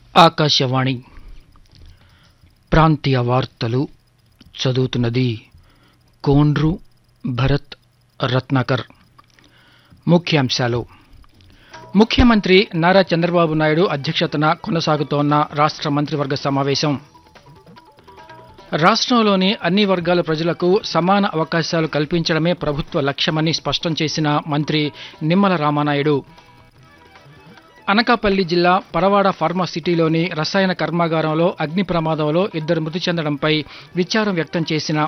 ఆకాశవాణి ప్రాంతీయ వార్తలు చదువుతున్నది కోండ్రు భరత్ రత్నాకర్ ముఖ్యాంశాలు ముఖ్యమంత్రి నారా చంద్రబాబు నాయుడు అధ్యక్షతన కొనసాగుతోన్న రాష్ట్ర మంత్రివర్గ సమావేశం రాష్ట్రంలోని అన్ని వర్గాల ప్రజలకు సమాన అవకాశాలు కల్పించడమే ప్రభుత్వ లక్ష్యమని స్పష్టం చేసిన మంత్రి నిమ్మల రామానాయుడు అనకాపల్లి జిల్లా పరవాడ ఫార్మాసిటీలోని రసాయన కర్మాగారంలో అగ్ని ప్రమాదంలో ఇద్దరు మృతి చెందడంపై విచారం వ్యక్తం చేసిన